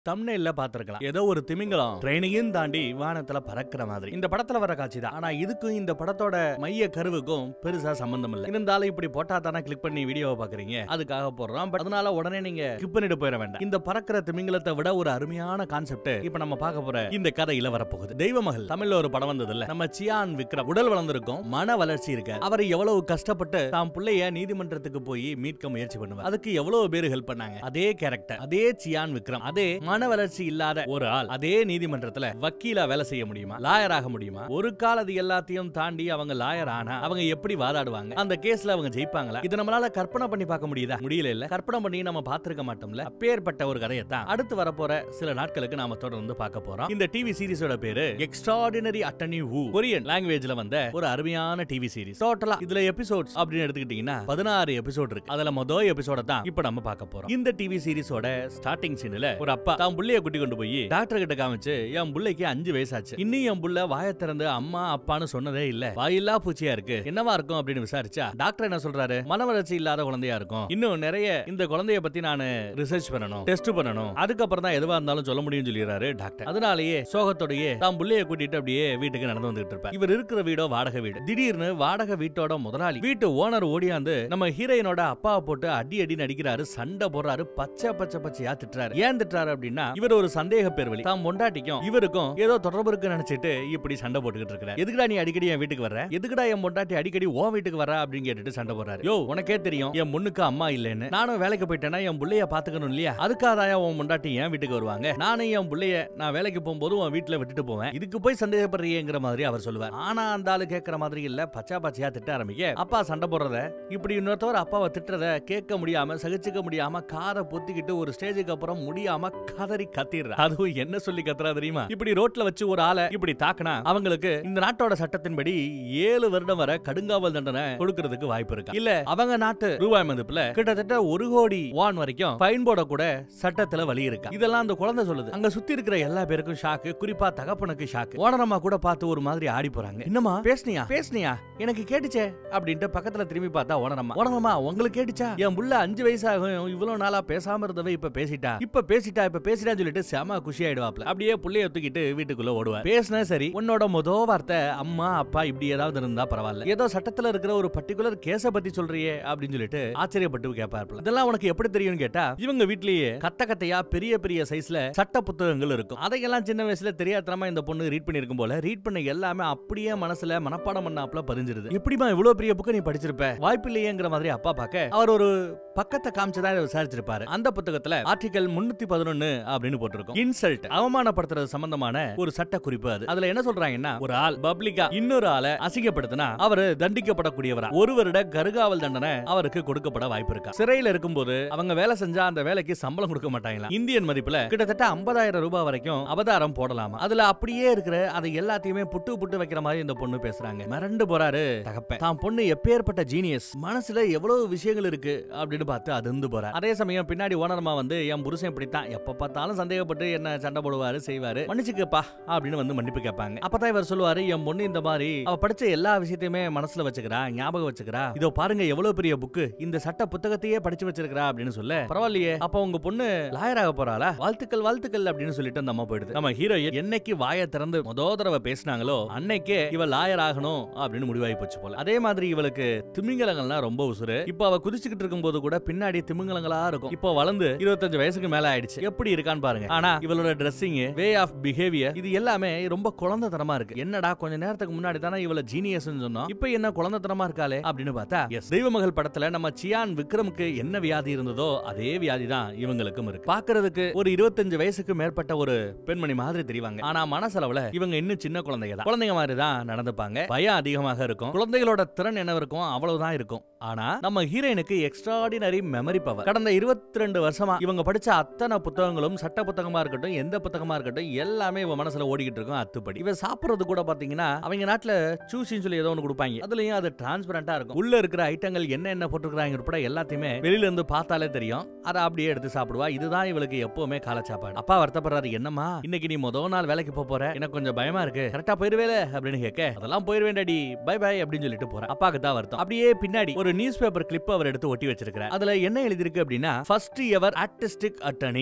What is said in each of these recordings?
தம்னேல்ல பாத்திருக்கலாம் ஏதோ ஒரு திமிங்கலம் ட்ரெயினையும் தாண்டி வானத்துல பறக்கிற மாதிரி இந்த படத்துல வர காட்சி தான் ஆனா இதுக்கும் இந்த படத்தோட மைய கருவுக்கும் பெருசா சம்பந்தம் இல்ல இருந்தாலும் இப்படி போட்டா தானே கிளிக் பண்ணி வீடியோவை பாக்குறீங்க அதுக்காக போடுறோம் பட் அதனால உடனே நீங்க கிளிக் பண்ணிட்டு போயிட வேண்டாம் இந்த பறக்கிற திமிங்கலத்தை விட ஒரு அருமையான கான்செப்ட் இப்ப நம்ம பார்க்க போற இந்த கதையில வரப்போகுது தெய்வமகள் தமிழ்ல ஒரு படம் வந்தது இல்ல நம்ம சியான் விக்ரம் உடல் வளர்ந்திருக்கும் மன வளர்ச்சி இருக்க அவர் எவ்வளவு கஷ்டப்பட்டு தாம் பிள்ளைய நீதிமன்றத்துக்கு போய் மீட்க முயற்சி பண்ணுவார் அதுக்கு எவ்வளவு பேர் ஹெல்ப் பண்ணாங்க அதே கேரக்டர் அதே சியான் விக்ரம் அதே மன வளர்ச்சி இல்லாத ஒரு ஆள் அதே நீதிமன்றத்துல வக்கீலா வேலை செய்ய முடியுமா லாயர் ஆக முடியுமா ஒரு கால அது எல்லாத்தையும் தாண்டி அவங்க லாயர் ஆனா அவங்க எப்படி வாதாடுவாங்க அந்த கேஸ்ல அவங்க ஜெயிப்பாங்களா இது நம்மளால கற்பனை பண்ணி பார்க்க முடியுதா முடியல இல்ல கற்பனை பண்ணி நம்ம பார்த்திருக்க மாட்டோம்ல அப்பேற்பட்ட ஒரு கதையை தான் அடுத்து வரப்போற சில நாட்களுக்கு நாம தொடர்ந்து பார்க்க போறோம் இந்த டிவி சீரிஸோட பேரு எக்ஸ்ட்ராடினரி அட்டர்னி ஹூ கொரியன் லாங்குவேஜ்ல வந்த ஒரு அருமையான டிவி சீரிஸ் டோட்டலா இதுல எபிசோட்ஸ் அப்படின்னு எடுத்துக்கிட்டீங்கன்னா பதினாறு எபிசோட் இருக்கு அதுல மொதல் எபிசோட தான் இப்ப நம்ம பார்க்க போறோம் இந்த டிவி சீரிஸோட ஸ்டார்டிங் சீன்ல ஒரு அப்பா தான் புள்ளைய குட்டி கொண்டு போய் டாக்டர் கிட்ட காமிச்சு என் புள்ளைக்கு அஞ்சு வயசாச்சு இன்னும் என் புள்ள வாயை திறந்து அம்மா அப்பான்னு சொன்னதே இல்ல வாயில்லா பூச்சியா இருக்கு என்னவா இருக்கும் அப்படின்னு விசாரிச்சா டாக்டர் என்ன சொல்றாரு மன வளர்ச்சி இல்லாத குழந்தையா இருக்கும் இன்னும் நிறைய இந்த குழந்தைய பத்தி நான் ரிசர்ச் பண்ணணும் டெஸ்ட் பண்ணணும் அதுக்கப்புறம் தான் எதுவா இருந்தாலும் சொல்ல முடியும்னு சொல்லிடுறாரு டாக்டர் அதனாலேயே சோகத்தோடயே தான் புள்ளைய கூட்டிட்டு அப்படியே வீட்டுக்கு நடந்து வந்துட்டு இருப்பார் இவர் இருக்கிற வீடோ வாடகை வீடு திடீர்னு வாடகை வீட்டோட முதலாளி வீட்டு ஓனர் ஓடியாந்து நம்ம ஹீரோயினோட அப்பாவை போட்டு அடி அடி நடிக்கிறாரு சண்டை போடுறாரு பச்சை பச்சை பச்சையா திட்டுறாரு ஏன் திட்டுறாரு அப்படின்னா இவர் ஒரு சந்தேக பேர்வழி தான் பொண்டாட்டிக்கும் இவருக்கும் ஏதோ தொடர்பு இருக்கு நினைச்சிட்டு இப்படி சண்டை போட்டுக்கிட்டு இருக்கிறார் எதுக்குடா நீ அடிக்கடி என் வீட்டுக்கு வர்ற எதுக்குடா என் பொண்டாட்டி அடிக்கடி உன் வீட்டுக்கு வர அப்படின்னு கேட்டுட்டு சண்டை போடுறாரு யோ உனக்கே தெரியும் என் முன்னுக்கு அம்மா இல்லைன்னு நானும் வேலைக்கு போயிட்டேன்னா என் புள்ளைய பாத்துக்கணும் இல்லையா அதுக்காக உன் பொண்டாட்டி என் வீட்டுக்கு வருவாங்க நானும் என் புள்ளைய நான் வேலைக்கு போகும்போது உன் வீட்டுல விட்டுட்டு போவேன் இதுக்கு போய் சந்தேகப்படுறியேங்கிற மாதிரி அவர் சொல்லுவார் ஆனா அந்த ஆளு கேட்கற மாதிரி இல்ல பச்சா பச்சையா திட்ட ஆரம்பிக்க அப்பா சண்டை போடுறத இப்படி இன்னொருத்தவர் அப்பாவை திட்டுறத கேட்க முடியாம சகிச்சுக்க முடியாம காதை பொத்திக்கிட்டு ஒரு ஸ்டேஜுக்கு அப்புறம் முடியாம கதறி கத்திடுற அதுவும் என்ன சொல்லி கத்துறா தெரியுமா இப்படி ரோட்ல வச்சு ஒரு ஆளை இப்படி தாக்குனா அவங்களுக்கு இந்த நாட்டோட சட்டத்தின்படி ஏழு வருடம் வரை கடுங்காவல் தண்டனை கொடுக்கறதுக்கு வாய்ப்பு இருக்கு இல்ல அவங்க நாட்டு ரூபாய் மதிப்புல கிட்டத்தட்ட ஒரு கோடி வான் வரைக்கும் ஃபைன் போட கூட சட்டத்துல வழி இருக்கு இதெல்லாம் அந்த குழந்தை சொல்லுது அங்க சுத்தி இருக்கிற எல்லா பேருக்கும் ஷாக்கு குறிப்பா தகப்பனுக்கு ஷாக்கு ஓனரம்மா கூட பார்த்து ஒரு மாதிரி ஆடி போறாங்க என்னமா பேசுனியா பேசுனியா எனக்கு கேட்டுச்சே அப்படின்ட்டு பக்கத்துல திரும்பி பார்த்தா ஓனரம்மா ஓனரம்மா உங்களுக்கு கேட்டுச்சா என் புள்ள அஞ்சு வயசாகும் இவ்வளவு நாளா பேசாம இருந்தவ இப்ப பேசிட்டா இப்ப பேசிட்டா இப்ப பேசிட்டான்னு சொல்லிட்டு செம குஷி ஆயிடுவாப்ல அப்படியே புள்ளைய தூக்கிட்டு வீட்டுக்குள்ள ஓடுவார் பேசினா சரி உன்னோட முத வார்த்தை அம்மா அப்பா இப்படி ஏதாவது இருந்தா பரவாயில்ல ஏதோ சட்டத்துல இருக்கிற ஒரு பர்டிகுலர் கேஸ பத்தி சொல்றியே அப்படின்னு சொல்லிட்டு ஆச்சரியப்பட்டு கேட்பார்ல இதெல்லாம் உனக்கு எப்படி தெரியும்னு கேட்டா இவங்க வீட்லயே கத்த கத்தையா பெரிய பெரிய சைஸ்ல சட்ட புத்தகங்கள் இருக்கும் அதையெல்லாம் சின்ன வயசுல தெரியாதனமா இந்த பொண்ணு ரீட் பண்ணிருக்கும் போல ரீட் பண்ண எல்லாமே அப்படியே மனசுல மனப்பாடம் பண்ணாப்ல பதிஞ்சிருது எப்படிமா இவ்வளவு பெரிய புக்கை நீ படிச்சிருப்ப வாய்ப்பு இல்லையேங்கிற மாதிரி அப்பா பார்க்க அவர் ஒரு பக்கத்தை காமிச்சதா இதை விசாரிச்சிருப்பாரு அந்த புத்தகத்துல ஆர்டிகல் முன்னூத்தி பதினொன்னு அப்படின்னு போட்டிருக்கும் இன்சல்ட் அவமானப்படுத்துறது சம்பந்தமான ஒரு சட்ட குறிப்பு அது அதுல என்ன சொல்றாங்கன்னா ஒரு ஆள் பப்ளிக்கா இன்னொரு ஆளை அசிங்கப்படுத்தினா அவரு தண்டிக்கப்படக்கூடியவரா ஒரு வருட கருகாவல் தண்டனை அவருக்கு கொடுக்கப்பட வாய்ப்பு இருக்கா சிறையில இருக்கும்போது அவங்க வேலை செஞ்சா அந்த வேலைக்கு சம்பளம் கொடுக்க மாட்டாங்களா இந்தியன் மதிப்புல கிட்டத்தட்ட ஐம்பதாயிரம் ரூபாய் வரைக்கும் அவதாரம் போடலாமா அதுல அப்படியே இருக்கிற அதை எல்லாத்தையுமே புட்டு புட்டு வைக்கிற மாதிரி இந்த பொண்ணு பேசுறாங்க மிரண்டு போறாரு தகப்பன் தான் பொண்ணு எப்பேற்பட்ட ஜீனியஸ் மனசுல எவ்வளவு விஷயங்கள் இருக்கு அப்படின்னு பார்த்து அதிர்ந்து போறார் அதே சமயம் பின்னாடி ஓனர்மா வந்து என் புருஷன் இப்படித்தான் எப்ப பார்த்தாலும் சந்தேகப்பட்டு என்ன சண்டை போடுவாரு செய்வாரு மன்னிச்சுக்கப்பா அப்படின்னு வந்து மன்னிப்பு கேட்பாங்க அப்பதான் இவர் சொல்லுவாரு என் பொண்ணு இந்த மாதிரி அவ படிச்ச எல்லா விஷயத்தையுமே மனசுல வச்சுக்கிறா ஞாபகம் வச்சுக்கிறா இதோ பாருங்க எவ்வளவு பெரிய புக்கு இந்த சட்ட புத்தகத்தையே படிச்சு வச்சிருக்கா அப்படின்னு சொல்ல பரவாயில்லையே அப்ப உங்க பொண்ணு லாயர் ஆக போறாளா வாழ்த்துக்கள் வாழ்த்துக்கள் அப்படின்னு சொல்லிட்டு அந்த அம்மா போயிடுது நம்ம ஹீரோ என்னைக்கு வாயை திறந்து முத தடவை பேசினாங்களோ அன்னைக்கே இவ லாயர் ஆகணும் அப்படின்னு முடிவாகி போச்சு போல அதே மாதிரி இவளுக்கு திமிங்கலங்கள்லாம் ரொம்ப உசுரு இப்போ அவ குதிச்சுக்கிட்டு இருக்கும்போது கூட பின்னாடி திமிங்கலங்களா இருக்கும் இப்போ வளர்ந்து இருபத்தஞ்சு வயசுக்கு மேல ஆயிடுச்சு எப்படி இருக்கான்னு பாருங்க ஆனா இவளோட ட்ரெஸ்ஸிங் வே ஆஃப் பிஹேவியர் இது எல்லாமே ரொம்ப குழந்தைத்தனமா இருக்கு என்னடா கொஞ்ச நேரத்துக்கு முன்னாடி தானே இவள ஜீனியஸ் சொன்னோம் இப்போ என்ன குழந்தைத்தனமா இருக்காளே அப்படின்னு பார்த்தா எஸ் தெய்வமகள் படத்துல நம்ம சியான் விக்ரமுக்கு என்ன வியாதி இருந்ததோ அதே வியாதி தான் இவங்களுக்கும் இருக்கு பாக்குறதுக்கு ஒரு இருபத்தஞ்சு வயசுக்கு மேற்பட்ட ஒரு பெண்மணி மாதிரி தெரிவாங்க ஆனா மனசளவுல இவங்க இன்னும் சின்ன குழந்தைங்க தான் குழந்தைங்க மாதிரி தான் நடந்துப்பாங்க பயம் அதிகமாக இருக்கும் குழந்தைகளோட திறன் என்ன இருக்கும் அவ்வளவுதான் இருக்கும் ஆனா நம்ம ஹீரோயினுக்கு எக்ஸ்ட்ராடினரி மெமரி பவர் கடந்த இருபத்தி ரெண்டு வருஷமா இவங்க படிச்ச அத்தனை புத்தகங்களும் சட்ட புத்தகமா இருக்கட்டும் எந்த புத்தகமா இருக்கட்டும் எல்லாமே இவ மனசுல ஓடிக்கிட்டு இருக்கும் அத்துப்படி இவ சாப்பிடுறது கூட பாத்தீங்கன்னா அவங்க நாட்டுல சூசின்னு சொல்லி ஏதோ ஒன்று கொடுப்பாங்க அதுலயும் அது டிரான்ஸ்பரண்டா இருக்கும் உள்ள இருக்கிற ஐட்டங்கள் என்ன என்ன போட்டுருக்காங்க உட்பட எல்லாத்தையுமே வெளியில இருந்து பார்த்தாலே தெரியும் அதை அப்படியே எடுத்து சாப்பிடுவா இதுதான் இவளுக்கு எப்பவுமே காலை சாப்பாடு அப்பா வருத்தப்படுறாரு என்னம்மா இன்னைக்கு நீ முதல் நாள் வேலைக்கு போக போற எனக்கு கொஞ்சம் பயமா இருக்கு கரெக்டா போயிருவேல அப்படின்னு கேட்க அதெல்லாம் போயிருவேன் டாடி பை பை அப்படின்னு சொல்லிட்டு போறேன் அப்பாக்கு தான் வருத்தம் அப்படியே பின்னாடி ஒரு நியூஸ் பேப்பர் கிளிப் அவர் எடுத்து ஒட்டி வச்சிருக்காரு அதுல என்ன எழுதிருக்கு அப்படின்னா ஃபர்ஸ்ட் எவர் ஆர்டிஸ்டிக் அட்டர்னி இந்த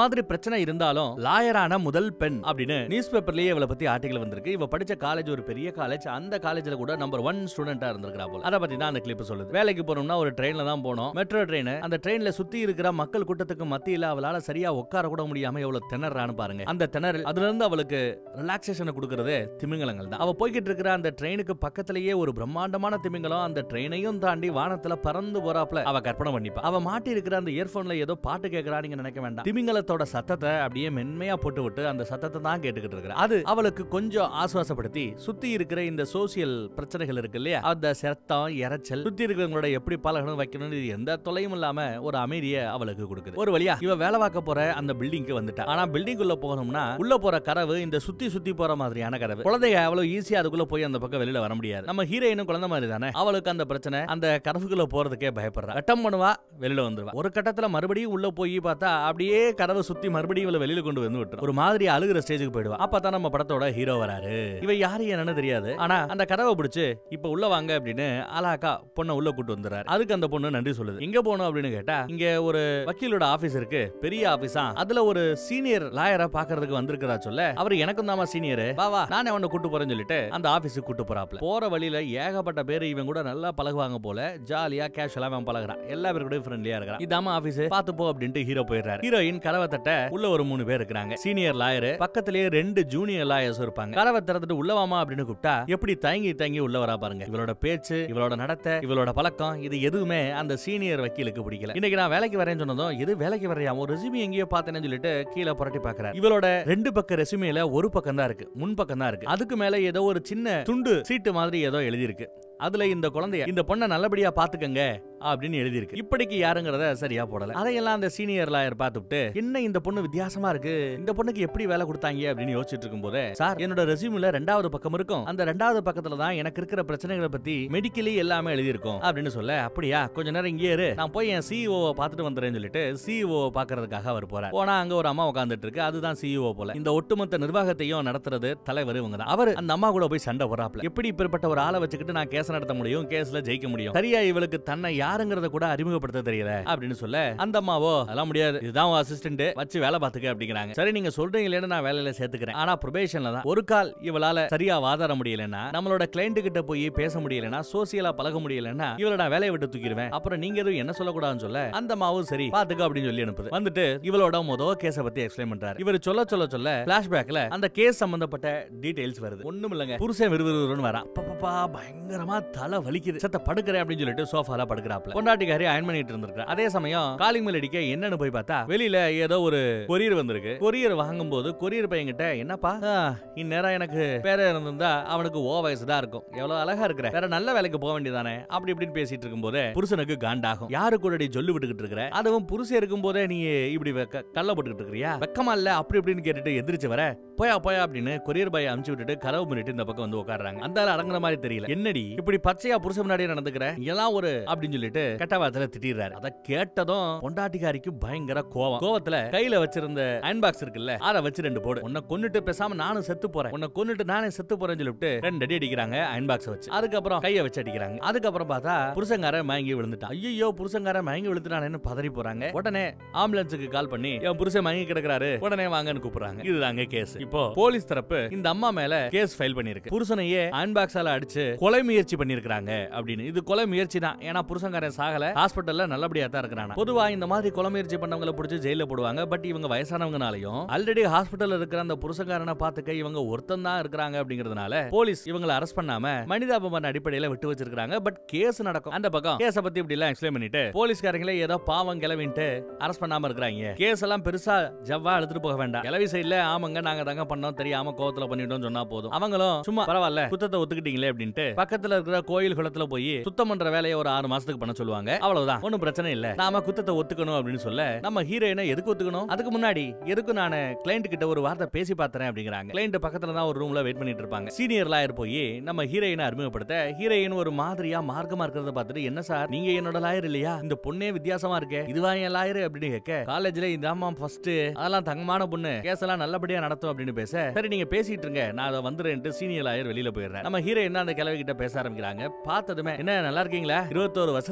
மாதிரி பிரச்சனை இருந்தாலும் லாயரான முதல் பெண் அப்படின்னு நியூஸ் பேப்பர்லயே இவளை பத்தி ஆர்டிகல் வந்திருக்கு இவ படிச்ச காலேஜ் ஒரு பெரிய காலேஜ் அந்த காலேஜ்ல கூட நம்பர் ஒன் ஸ்டூடெண்டா இருந்திருக்கா போல அதை பத்தி தான் அந்த கிளிப் சொல்லுது வேலைக்கு போனோம்னா ஒரு ட்ரெயின்ல தான் போனோம் மெட்ரோ ட்ரெயின் அந்த ட்ரெயின்ல சுத்தி இருக்கிற மக்கள் கூட்டத்துக்கு மத்தியில அவளால சரியா உட்கார கூட முடியாம எவ்வளவு திணறான்னு பாருங்க அந்த திணறல் அதுல இருந்து அவளுக்கு ரிலாக்ஸேஷனை கொடுக்கறதே திமிங்கலங்கள் தான் அவ போய்கிட்டு இருக்கிற அந்த ட்ரெயினுக்கு பக்கத்திலேயே ஒரு பிரம்மாண்டமான திமிங்கலம் அந்த ட்ரெயினையும் தாண்டி வானத்துல பறந்து போறாப்ல அவ கற்பனை பண்ணிப்பா அவ மாட்டி இருக்கிற அந்த இயர்போன்ல ஏதோ பாட்டு கேட்கறா நீங்க நினைக்க வேண்டாம் திமிங்கலத்தோட சத்தத்தை அப்படியே மென்மையா போட்டு விட்டு அந்த சத்தத்தை தான் கேட்டுக்கிட்டு இருக்கிறா அது அவளுக்கு கொஞ்சம் ஆசுவாசப்படுத்தி சுத்தி இருக்கிற இந்த சோசியல் பிரச்சனைகள் இருக்கு இல்லையா அந்த சத்தம் இரைச்சல் சுத்தி இருக்கிறவங்களோட எப்படி பழகணும் வைக்கணும் இது எந்த தொலையும் இல்லாம ஒரு அமைதியை அவளுக்கு கொடுக்குது ஒரு வழியா இவ வேலை பார்க்க போற அந்த பில்டிங்க்கு வந்துட்டா ஆனா பில்டிங் உள்ள போகணும்னா உள்ள போற கதவு இந்த சுத்தி சுத்தி போற மாதிரியான கதவு குழந்தைங்க அவ்வளவு ஈஸியா அதுக்குள்ள போய் அந்த பக்கம் வெளியில வர முடியாது நம்ம ஹீரோயினும் குழந்தை மாதிரி தானே அவளுக்கு அந்த பிரச்சனை அந்த கதவுக்குள்ள போறதுக்கே பயப்படுறா கட்டம் பண்ணுவா வெளியில வந்துருவா ஒரு கட்டத்துல மறுபடியும் உள்ள போய் பார்த்தா அப்படியே கதவை சுத்தி மறுபடியும் இவளை வெளியில கொண்டு வந்து விட்டுரும் ஒரு மாதிரி அழுகிற ஸ்டேஜுக்கு போயிடுவா அப்பதான் நம்ம படத்தோட ஹீரோ வராரு இவ யாரு என்னன்னு தெரியாது ஆனா அந்த கதவை பிடிச்சு இப்ப உள்ள வாங்க அப்படின்னு அலாக்கா பொண்ணை உள்ள கூட்டு வந்துறாரு அதுக்கு அந்த பொண்ணு நன்றி சொல்லுது எங்க போகணும் அப்படின்னு கேட்டா இங்க ஒரு வக்கீலோட ஆபீஸ் இருக்கு பெரிய ஆபீஸா அதுல ஒரு சீனியர் லாயரை பாக்குறதுக்கு வந்திருக்கிறா சொல்ல அவர் எனக்கும் தாமா சீனியர் வா வா நானே அவனை கூட்டு போறேன்னு சொல்லிட்டு அந்த ஆபீஸுக்கு கூட்டு போறாப்ல போற வழியில ஏகப்பட்ட பேர் இவன் கூட நல்லா பழகுவாங்க போல ஜாலியா கேஷுவலா அவன் பழகுறான் எல்லா பேர் கூட ஃப்ரெண்ட்லியா இருக்கிறான் இதாம ஆபீஸ் பாத்து போ அப்படின்ட்டு ஹீரோ போயிடுறாரு ஹீரோயின் கதவை தட்ட உள்ள ஒரு மூணு பேர் இருக்கிறாங்க சீனியர் லாயர் பக்கத்திலேயே ரெண்டு ஜூனியர் லாயர்ஸ் இருப்பாங்க கதவை திறந்துட்டு உள்ள வாமா அப்படின்னு கூப்பிட்டா எப்படி தயங்கி தயங்கி உள்ள வரா பாருங்க இவளோட பேச்சு இவளோட நடத்தை இவளோட பழக்கம் இது எதுவுமே அந்த சீனியர் வக்கீலுக்கு பிடிக்கல இன்னைக்கு நான் வேலைக்கு வரேன்னு சொன்னதும் எது வேலைக்கு வரையா ஒரு ரெசுமி எங்கேயோ பார்த்தேன்னு சொல்லிட்டு கீழே புரட்டி பாக்குறாரு இவளோட ரெண்டு பக்க ரெசுமியில ஒரு பக்கம் தான் இருக்கு முன் பக்கம் தான் இருக்கு அதுக்கு மேல ஏதோ ஒரு சின்ன துண்டு சீட்டு மாதிரி ஏதோ எழுதியிருக்கு அதுல இந்த குழந்தைய இந்த பொண்ணை நல்லபடியா பாத்துக்கங்க அப்படின்னு எழுதியிருக்கு இப்படிக்கு யாருங்கிறத சரியா போடல அதையெல்லாம் அந்த சீனியர் லாயர் பார்த்துட்டு என்ன இந்த பொண்ணு வித்தியாசமா இருக்கு இந்த பொண்ணுக்கு எப்படி வேலை கொடுத்தாங்க அப்படின்னு யோசிச்சுட்டு இருக்கும் போதே சார் என்னோட ரெசியூம்ல ரெண்டாவது பக்கம் இருக்கும் அந்த ரெண்டாவது பக்கத்துல தான் எனக்கு இருக்கிற பிரச்சனைகளை பத்தி மெடிக்கலி எல்லாமே எழுதியிருக்கும் அப்படின்னு சொல்ல அப்படியா கொஞ்ச நேரம் இங்கே இரு நான் போய் என் சிஇஓ பார்த்துட்டு வந்துறேன்னு சொல்லிட்டு சிஇஓ பாக்குறதுக்காக அவர் போறார் போனா அங்க ஒரு அம்மா உட்காந்துட்டு இருக்கு அதுதான் சிஇஓ போல இந்த ஒட்டுமொத்த நிர்வாகத்தையும் நடத்துறது தலைவர் இவங்க தான் அவர் அந்த அம்மா கூட போய் சண்டை போறாப்ல எப்படி இப்படிப்பட்ட ஒரு ஆளை வச்சுக்கிட்டு நான் கேஸ் நடத்த முடியும் கேஸ்ல ஜெயிக்க முடியும் சரியா இவளுக்கு தன்னை யாருங்கிறத கூட அறிமுகப்படுத்த தெரியல அப்படின்னு சொல்ல அந்த அம்மாவோ அதெல்லாம் முடியாது இதுதான் அசிஸ்டன்ட் வச்சு வேலை பார்த்துக்க அப்படிங்கிறாங்க சரி நீங்க சொல்றீங்களேன்னு நான் வேலையில சேர்த்துக்கிறேன் ஆனா ப்ரொபேஷன்ல தான் ஒரு கால் இவளால சரியா வாதாட முடியலன்னா நம்மளோட கிளைண்ட் கிட்ட போய் பேச முடியலன்னா சோசியலா பழக முடியலன்னா இவள நான் வேலையை விட்டு தூக்கிடுவேன் அப்புறம் நீங்க எதுவும் என்ன சொல்லக்கூடாதுன்னு சொல்ல அந்த மாவும் சரி பாத்துக்க அப்படின்னு சொல்லி அனுப்புது வந்துட்டு இவளோட மொத கேஸ பத்தி எக்ஸ்பிளைன் பண்றாரு இவர் சொல்ல சொல்ல சொல்ல பிளாஷ்பேக்ல அந்த கேஸ் சம்பந்தப்பட்ட டீடைல்ஸ் வருது ஒண்ணும் இல்லங்க புருஷன் விறுவிறுன்னு வரான் அப்பப்பா பயங்கரமா தலை வலிக்குது சத்த படுக்கிறேன் அப்படின்னு சொல்லிட்டு சோஃபால படுக்கிறாப்ல பொண்டாட்டிக்காரி அயன் பண்ணிட்டு இருந்திருக்கா அதே சமயம் காலிங் மேல் அடிக்க என்னன்னு போய் பார்த்தா வெளியில ஏதோ ஒரு கொரியர் வந்திருக்கு கொரியர் வாங்கும்போது கொரியர் பையன்கிட்ட என்னப்பா ஆ, இந்நேரம் எனக்கு பேர இருந்திருந்தா அவனுக்கு ஓ வயசு தான் இருக்கும் எவ்வளவு அழகா இருக்கிற வேற நல்ல வேலைக்கு போக வேண்டியதானே அப்படி இப்படின்னு பேசிட்டு இருக்கும்போது புருஷனுக்கு காண்டாகும் யாரு கூட சொல்லு விட்டுக்கிட்டு இருக்கிற அதுவும் புருஷன் இருக்கும் போதே நீ இப்படி வெக்க- கள்ள போட்டுக்கிட்டு இருக்கிறியா வெக்கமா இல்ல அப்படி இப்படின்னு கேட்டுட்டு எந்திரிச்சு வர போயா போயா அப்படின்னு கொரியர் பாய் அமுச்சு விட்டுட்டு கதவு பண்ணிட்டு இந்த பக்கம் வந்து உட்காடுறாங்க அந்த ஆள் அடங்குற மாதிரி தெரியல என்னடி இப்படி பச்சையா புருஷன் முன்னாடியே நடந்துக்கிற எல்லாம் ஒரு அப்படின்னு சொல்லிட்டு கெட்ட வார்த்தையில திட்டிடுறாரு அதை கேட்டதும் பொண்டாட்டிக்காரிக்கு பயங்கர கோவம் கோவத்துல கையில வச்சிருந்த அயன் பாக்ஸ் இருக்குல்ல அதை வச்சு ரெண்டு போடு உன்னை கொன்னுட்டு பேசாம நானும் செத்து போறேன் உன்னை கொன்னுட்டு நானே செத்து போறேன்னு சொல்லிட்டு ரெண்டு அடி அடிக்கிறாங்க அயன் பாக்ஸ் வச்சு அதுக்கப்புறம் கைய வச்சு அடிக்கிறாங்க அதுக்கப்புறம் பார்த்தா புருஷங்கார மயங்கி விழுந்துட்டான் ஐயோ புருஷங்கார மயங்கி விழுந்துட்டானேன்னு பதறி போறாங்க உடனே ஆம்புலன்ஸுக்கு கால் பண்ணி என் புருஷன் மயங்கி கிடக்குறாரு உடனே வாங்கன்னு கூப்பிடுறாங்க இதுதாங்க கேஸ் இப்போ போலீஸ் தரப்பு இந்த அம்மா மேல கேஸ் ஃபைல் பண்ணிருக்கு புருஷனையே அயன் பாக்ஸால அடிச்சு கொலை முயற்சி பண்ணிருக்காங்க அப்படின்னு இது கொலை முயற்சி தான் ஏன்னா புருஷங்காரன் சாகல ஹாஸ்பிட்டல்ல நல்லபடியா தான் இருக்கிறாங்க பொதுவா இந்த மாதிரி கொலை முயற்சி பண்ணவங்களை பிடிச்சி ஜெயில போடுவாங்க பட் இவங்க வயசானவங்கனாலையும் ஆல்ரெடி ஹாஸ்பிட்டல்ல இருக்கிற அந்த புருஷங்காரனை பார்த்துக்க இவங்க ஒருத்தன் தான் இருக்கிறாங்க அப்படிங்கறதுனால போலீஸ் இவங்களை அரெஸ்ட் பண்ணாம மனிதாபமான அடிப்படையில விட்டு வச்சிருக்காங்க பட் கேஸ் நடக்கும் அந்த பக்கம் கேஸ பத்தி இப்படி எல்லாம் எக்ஸ்பிளைன் பண்ணிட்டு போலீஸ்காரங்களே ஏதோ பாவம் கிளவின்ட்டு அரெஸ்ட் பண்ணாம இருக்கிறாங்க கேஸ் எல்லாம் பெருசா ஜவ்வா எடுத்துட்டு போக வேண்டாம் கிளவி சைடுல ஆமாங்க நாங்க தாங்க பண்ணோம் தெரியாம கோவத்துல பண்ணிட்டோம் சொன்னா போதும் அவங்களும் சும்மா பரவாயில்ல குத்தத்தை ஒத்துக்கிட்டீங்களே அப்படின்ட்டு பக்கத்துல இருக்கிற கோயில் குளத்துல போய் சுத்தம் பண்ற வேலையை ஒரு ஆறு மாசத்துக்கு பண்ண சொல்லுவாங்க அவ்வளவுதான் ஒண்ணும் பிரச்சனை இல்ல நாம குத்தத்தை ஒத்துக்கணும் அப்படின்னு சொல்ல நம்ம ஹீரோயினை எதுக்கு ஒத்துக்கணும் அதுக்கு முன்னாடி எதுக்கு நான் கிளைண்ட் கிட்ட ஒரு வார்த்தை பேசி பார்த்தறேன் அப்படிங்கிறாங்க கிளைண்ட் பக்கத்துல தான் ஒரு ரூம்ல வெயிட் பண்ணிட்டு இருப்பாங்க சீனியர் லாயர் போய் நம்ம ஹீரோயினை அறிமுகப்படுத்த ஹீரோயின் ஒரு மாதிரியா மார்க்கமா இருக்கிறத பார்த்துட்டு என்ன சார் நீங்க என்னோட லாயர் இல்லையா இந்த பொண்ணே வித்தியாசமா இருக்கே இதுவா என் லாயர் அப்படின்னு கேட்க காலேஜ்ல இந்த அம்மா ஃபர்ஸ்ட் அதெல்லாம் தங்கமான பொண்ணு கேஸ் எல்லாம் நல்லபடியா நடத்தும் அப்படின்னு பேச சரி நீங்க பேசிட்டு இருங்க நான் அதை வந்துறேன்ட்டு சீனியர் லாயர் வெளியில போயிடுறேன் நம்ம ஹீரோயின் அந்த கிழவி கிட்ட பேச ஆரம்பிக்கிறாங்க பார்த்ததுமே என்ன நல்லா இருக்கீங்களா இருபத்தோரு வருஷத்துக்கு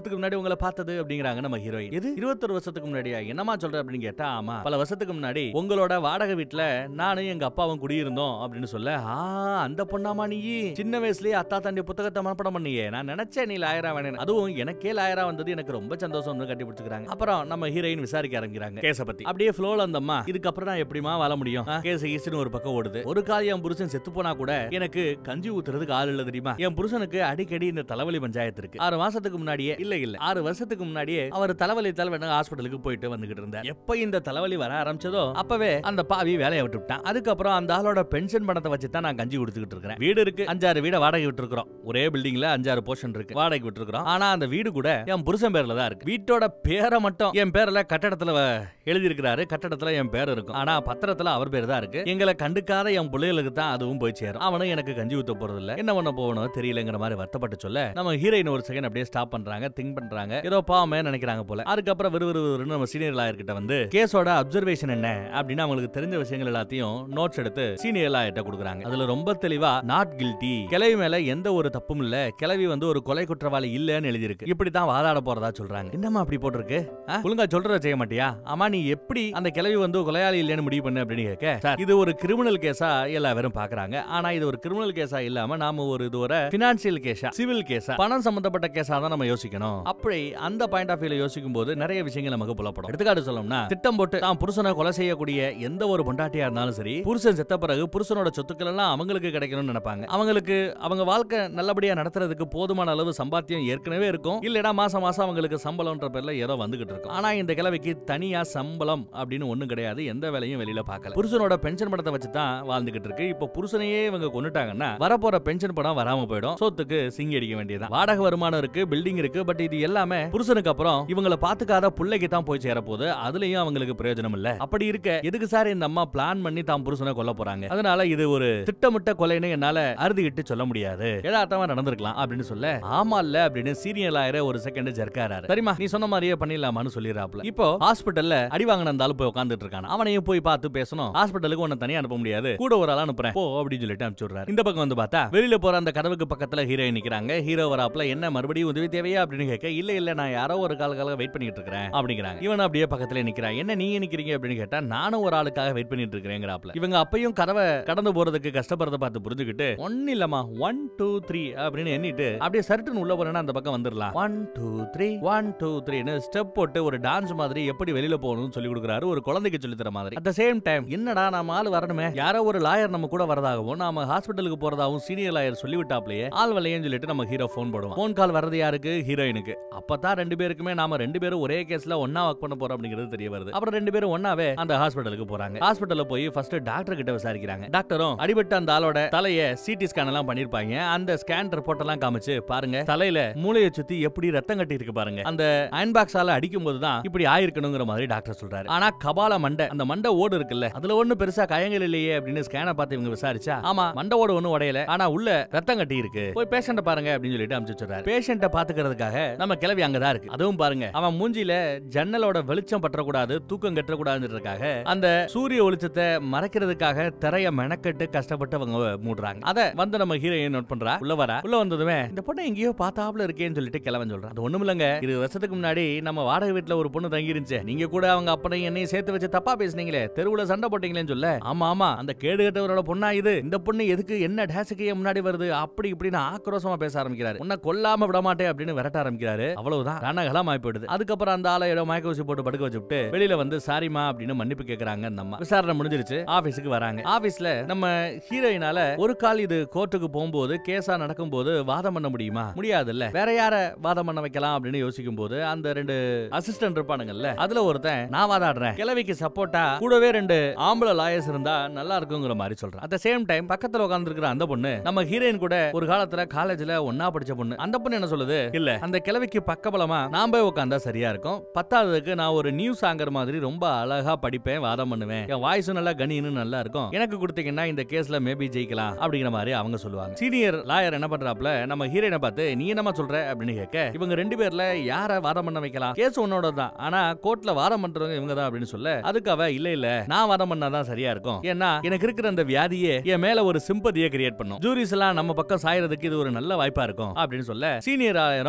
வருஷத்துக்கு முன்னாடி உங்களை பார்த்தது அப்படிங்கிறாங்க நம்ம ஹீரோயின் இது இருபத்தொரு வருஷத்துக்கு முன்னாடியா என்னமா சொல்ற அப்படின்னு கேட்டா ஆமா பல வருஷத்துக்கு முன்னாடி உங்களோட வாடகை வீட்டுல நானும் எங்க அப்பாவும் குடியிருந்தோம் அப்படின்னு சொல்ல ஆ அந்த பொண்ணாமா நீ சின்ன வயசுலயே அத்தா தாண்டி புத்தகத்தை மனப்படம் பண்ணியே நான் நினைச்சேன் நீ லாயரா வேணும் அதுவும் எனக்கே லாயரா வந்தது எனக்கு ரொம்ப சந்தோஷம் கட்டி பிடிச்சிக்கிறாங்க அப்புறம் நம்ம ஹீரோயின் விசாரிக்க ஆரம்பிக்கிறாங்க கேஸ பத்தி அப்படியே ஃப்ளோல அந்த அம்மா இதுக்கப்புறம் நான் எப்படிமா வாழ முடியும் கேஸ் ஈஸ்ட்னு ஒரு பக்கம் ஓடுது ஒரு கால் என் புருஷன் செத்து போனா கூட எனக்கு கஞ்சி ஊத்துறதுக்கு ஆள் இல்ல தெரியுமா என் புருஷனுக்கு அடிக்கடி இந்த தலைவலி பஞ்சாயத்து இருக்கு ஆறு மாசத்துக்கு முன்னாடியே இல்ல இல்ல ஆறு வருஷத்துக்கு முன்னாடியே அவர் தலைவலி தலைவலி ஹாஸ்பிட்டலுக்கு போயிட்டு வந்துகிட்டு இருந்தார் எப்ப இந்த தலைவலி வர ஆரம்பிச்சதோ அப்பவே அந்த பாவி வேலையை விட்டு விட்டான் அதுக்கப்புறம் அந்த ஆளோட பென்ஷன் பணத்தை வச்சு தான் நான் கஞ்சி கொடுத்துக்கிட்டு இருக்கிறேன் வீடு இருக்கு அஞ்சாறு வீட வாடகை விட்டு இருக்கிறோம் ஒரே பில்டிங்ல அஞ்சாறு போர்ஷன் இருக்கு வாடகை விட்டு இருக்கிறோம் ஆனா அந்த வீடு கூட என் புருஷன் பேர்ல தான் இருக்கு வீட்டோட பேரை மட்டும் என் பேர்ல கட்டடத்துல எழுதி இருக்கிறாரு கட்டடத்துல என் பேர் இருக்கும் ஆனா பத்திரத்துல அவர் பேர் தான் இருக்கு எங்களை கண்டுக்காத என் பிள்ளைகளுக்கு தான் அதுவும் போய் சேரும் அவனும் எனக்கு கஞ்சி ஊத்த போறது இல்ல என்ன பண்ண போகணும் தெரியலங்கிற மாதிரி வருத்தப்பட்டு சொல்ல நம்ம ஹீரோயின் ஒரு செகண்ட் அப்படியே ஸ்டாப் பண்றாங்க திங்க் பண்றாங்க ஏதோ பாவமே நினைக்கிறாங்க போல அதுக்கப்புறம் விறு விறு விறுன்னு நம்ம சீனியர் லாயர்கிட்ட வந்து கேஸோட அப்சர்வேஷன் என்ன அப்படின்னு அவங்களுக்கு தெரிஞ்ச விஷயங்கள் எல்லாத்தையும் நோட்ஸ் எடுத்து சீனியர் லாயர்கிட்ட கொடுக்குறாங்க அதுல ரொம்ப தெளிவா நாட் கில்ட்டி கிளவி மேல எந்த ஒரு தப்பும் இல்ல கிளவி வந்து ஒரு கொலை குற்றவாளி இல்லன்னு எழுதியிருக்கு இப்படி தான் வாதாட போறதா சொல்றாங்க என்னம்மா அப்படி போட்டிருக்கு ஆ? ஒழுங்கா சொல்றத செய்ய மாட்டியா ஆமா நீ எப்படி அந்த கிளவி வந்து கொலையாளி இல்லைன்னு முடிவு பண்ணு அப்படின்னு கேட்க சார் இது ஒரு கிரிமினல் கேஸா எல்லாரும் பாக்குறாங்க ஆனா இது ஒரு கிரிமினல் கேஸா இல்லாம நாம ஒரு இது ஒரு பினான்சியல் கேஸா சிவில் கேஸா பணம் சம்பந்தப்பட்ட கேஸா தான் நம்ம யோசிக்கணும் அப்படி அந்த பாயிண்ட் ஆஃப் வியூல யோசிக்கும் போது நிறைய விஷயங்கள் நமக்கு புலப்படும் எடுத்துக்காட்டு சொல்லணும்னா திட்டம் போட்டு தான் புருஷனை கொலை செய்யக்கூடிய எந்த ஒரு பொண்டாட்டியா இருந்தாலும் சரி புருஷன் செத்த பிறகு புருஷனோட சொத்துக்கள் எல்லாம் அவங்களுக்கு கிடைக்கணும்னு நினைப்பாங்க அவங்களுக்கு அவங்க வாழ்க்கை நல்லபடியா நடத்துறதுக்கு போதுமான அளவு சம்பாத்தியம் ஏற்கனவே இருக்கும் இல்லடா மாசம் மாசம் அவங்களுக்கு சம்பளம்ன்ற பேர்ல ஏதோ வந்துகிட்டு இருக்கும் ஆனா இந்த கிழவிக்கு தனியா சம்பளம் அப்படின்னு ஒண்ணும் கிடையாது எந்த வேலையும் வெளியில பார்க்கல புருஷனோட பென்ஷன் பணத்தை வச்சு தான் வாழ்ந்துகிட்டு இருக்கு இப்போ புருஷனையே இவங்க கொண்டுட்டாங்கன்னா வரப்போற பென்ஷன் பணம் வராம போயிடும் சொத்துக்கு சிங்கி அடிக்க வேண்டியதான் வாடகை வருமானம் இருக்கு பில்டிங் இருக்கு பட் இது எல்லாமே புருஷனுக்கு அப்புறம் இவங்கள பாத்துக்காத பிள்ளைக்கு தான் போய் சேர போகுது அதுலயும் அவங்களுக்கு பிரயோஜனம் இல்ல அப்படி இருக்க எதுக்கு சார் இந்த அம்மா பிளான் பண்ணி தான் புருஷனை கொல்ல போறாங்க அதனால இது ஒரு திட்டமிட்ட கொலைன்னு என்னால அறுதிக்கிட்டு சொல்ல முடியாது யதார்த்தமா நடந்திருக்கலாம் அப்படின்னு சொல்ல ஆமா இல்ல அப்படின்னு சீனியர் ஆயிர ஒரு செகண்ட் ஜர்க்காராரு சரிமா நீ சொன்ன மாதிரியே பண்ணிடலாமான்னு சொல்லிடுறாப்ல இப்போ ஹாஸ்பிட்டல்ல அடி வாங்கின அந்த ஆளு போய் உட்காந்துட்டு இருக்கான் அவனையும் போய் பார்த்து பேசணும் ஹாஸ்பிட்டலுக்கு உன்னை தனியா அனுப்ப முடியாது கூட ஒரு ஆள் அனுப்புறேன் போ அப்படின்னு சொல்லிட்டு அனுப்பிச்சு விடுறாரு இந்த பக்கம் வந்து பார்த்தா வெளியில போற அந்த கதவுக்கு பக்கத்துல ஹீரோயின் நிக்கிறாங்க ஹீரோ வராப்ல என்ன மறுபடியும் உதவி தேவையா அப்படின்னு கேட்க இல்ல இல்ல நான் யாரோ ஒரு காலக்காக வெயிட் பண்ணிட்டு இருக்கிறேன் அப்படிங்கிறாங்க இவன் அப்படியே பக்கத்துல நிக்கிறான் என்ன நீங்க நிக்கிறீங்க அப்படின்னு கேட்டா நானும் ஒரு ஆளுக்காக வெயிட் பண்ணிட்டு இருக்கிறேங்கிறாப்ல இவங்க அப்பையும் கதவை கடந்து போறதுக்கு கஷ்டப்படுறத பார்த்து புரிஞ்சுக்கிட்டு ஒன்னு இல்லம்மா ஒன் டூ த்ரீ அப்படின்னு எண்ணிட்டு அப்படியே சர்ட்டுன்னு உள்ள போறேன்னா அந்த பக்கம் வந்துடலாம் one two three one two த்ரீன்னு ஸ்டெப் போட்டு ஒரு டான்ஸ் மாதிரி எப்படி வெளியில போகணும்னு சொல்லி கொடுக்குறாரு ஒரு குழந்தைக்கு சொல்லி தர மாதிரி அட் சேம் டைம் என்னடா நாம ஆள் வரணுமே யாரோ ஒரு லாயர் நம்ம கூட வரதாகவும் நாம ஹாஸ்பிட்டலுக்கு போறதாகவும் சீனியர் லாயர் சொல்லி விட்டாப்லயே ஆள் வலையன்னு சொல்லிட்டு நம்ம ஹீரோ ஃபோன் போடுவோம் ஃபோன் கால் வர்றது யாருக்கு ஹீரோயினுக்கு அப்பதான் ரெண்டு பேருக்குமே நாம ரெண்டு பேரும் ஒரே கேஸ்ல ஒன்னா ஒர்க் பண்ண போறோம் அப்படிங்கிறது தெரிய வருது அப்புறம் ரெண்டு பேரும் ஒன்னாவே அந்த ஹாஸ்பிட்டலுக்கு போறாங்க ஹாஸ்பிட்டல்ல போய் ஃபர்ஸ்ட் டாக்டர் கிட்ட விசாரிக்கிறாங்க டாக்டரும் அடிபட்ட அந்த ஆளோட தலைய சிடி ஸ்கேன் எல்லாம் பண்ணிருப்பாங்க அந்த ஸ்கேன் ரிப்போர்ட் எல்லாம் காமிச்சு பாருங்க தலையில மூளையை சுத்தி எப்படி ரத்தம் கட்டி இருக்கு பாருங்க அந்த அயன் பாக்ஸால அடிக்கும் போதுதான் இப்படி ஆயிருக்கணுங்கிற மாதிரி டாக்டர் சொல்றாரு ஆனா கபால மண்டை அந்த மண்டை ஓடு இருக்குல்ல அதுல ஒண்ணு பெருசா காயங்கள் இல்லையே அப்படின்னு ஸ்கேனை பார்த்து இவங்க விசாரிச்சா ஆமா மண்டை ஓடு ஒண்ணு உடையல ஆனா உள்ள ரத்தம் கட்டி இருக்கு போய் பேஷண்ட பாருங்க அப்படின்னு சொல்லிட்டு அனுப்பிச்சு வச்சிடுறாரு பேஷண்ட பாத்துக்கிறதுக்காக நம்ம கிளவி அங்கதான் இருக்கு அதுவும் பாருங்க அவன் மூஞ்சில ஜன்னலோட வெளிச்சம் பற்றக்கூடாது தூக்கம் கட்டக்கூடாதுன்றதுக்காக அந்த சூரிய வெளிச்சத்தை மறைக்கிறதுக்காக திரைய மெனக்கெட்டு கஷ்டப்பட்டு அவங்க மூடுறாங்க அத வந்து நம்ம ஹீரோயின் நோட் பண்றா உள்ள வரா உள்ள வந்ததுமே இந்த பொண்ணு எங்கேயோ பார்த்தாப்ல இருக்கேன்னு சொல்லிட்டு கிளவன் சொல்றான் அது ஒண்ணும் இல்லங்க இருபது வருஷத்துக்கு முன்னாடி நம்ம வாடகை வீட்டுல ஒரு பொண்ணு தங்கி இருந்துச்சு நீங்க கூட அவங்க அப்பனையும் என்னையும் சேர்த்து வச்சு தப்பா பேசுனீங்களே தெருவுல சண்டை போட்டீங்களேன்னு சொல்ல ஆமா ஆமா அந்த கேடு கட்டவரோட பொண்ணா இது இந்த பொண்ணு எதுக்கு என்ன டேஸுக்கு ஏன் முன்னாடி வருது அப்படி இப்படின்னு ஆக்ரோஷமா பேச ஆரம்பிக்கிறாரு உன்னை கொல்லாம விட மாட்டேன் அப்படின்னு விரட்ட ஆரம்பிக்கிறாரு அவ்வளவுதான் ரணகலம் ஆகி போயிடுது அதுக்கப்புறம் அந்த ஆளை ஏதோ மயக்க ஊசி போட்டு படுக்க வச்சுட்டு வெளியில வந்து சாரிமா அப்படின்னு மன்னிப்பு கேக்குறாங்க அந்த அம்மா விசாரணை முடிஞ்சிருச்சு ஆபீஸுக்கு வராங்க ஆபீஸ்ல நம்ம ஹீரோயினால ஒரு கால் இது கோர்ட்டுக்கு போகும்போது கேஸா நடக்கும்போது வாதம் பண்ண முடியுமா முடியாதுல்ல வேற யார வாதம் பண்ண வைக்கலாம் அப்படின்னு யோசிக்கும் போது அந்த ரெண்டு அசிஸ்டன்ட் இருப்பானுங்கல்ல அதுல ஒருத்தன் நான் வாதாடுறேன் கிழவிக்கு சப்போர்ட்டா கூடவே ரெண்டு ஆம்பளை லாயர்ஸ் இருந்தா நல்லா இருக்குங்கிற மாதிரி சொல்றான் அட் சேம் டைம் பக்கத்துல உட்கார்ந்து அந்த பொண்ணு நம்ம ஹீரோயின் கூட ஒரு காலத்துல காலேஜ்ல ஒன்னா படிச்ச பொண்ணு அந்த பொண்ணு என்ன சொல்லுது இல்ல அந்த கிழவிக்கு பக்கபலமா நான் போய் உட்காந்தா சரியா இருக்கும் பத்தாவதுக்கு நான் ஒரு நியூஸ் ஆங்கர் மாதிரி ரொம்ப அழகா படிப்பேன் வாதம் பண்ணுவேன் என் வாய்ஸும் நல்லா கணின்னு நல்லா இருக்கும் எனக்கு கொடுத்தீங்கன்னா இந்த கேஸ்ல மேபி ஜெயிக்கலாம் அப்படிங்கிற மாதிரி அவங்க சொல்லுவாங்க சீனியர் லாயர் என்ன பண்றாப்ல நம்ம ஹீரோயினை பார்த்து நீ என்னமா சொல்ற அப்படின்னு கேட்க இவங்க ரெண்டு பேர்ல யார வாதம் பண்ண வைக்கலாம் கேஸ் உன்னோட தான் ஆனா கோர்ட்ல வாதம் பண்றவங்க இவங்க தான் அப்படின்னு சொல்ல அதுக்கு அவ இல்ல இல்ல நான் வாதம் பண்ணாதான் சரியா இருக்கும் ஏன்னா எனக்கு இருக்கிற அந்த வியாதியே என் மேல ஒரு சிம்பதியை கிரியேட் பண்ணும் ஜூரிஸ் எல்லாம் நம்ம பக்கம் சாயறதுக்கு இது ஒரு நல்ல வாய்ப்பா இருக்கும் அப்படின்னு சொல்ல சீனியர் ஆயிரம் ஆமா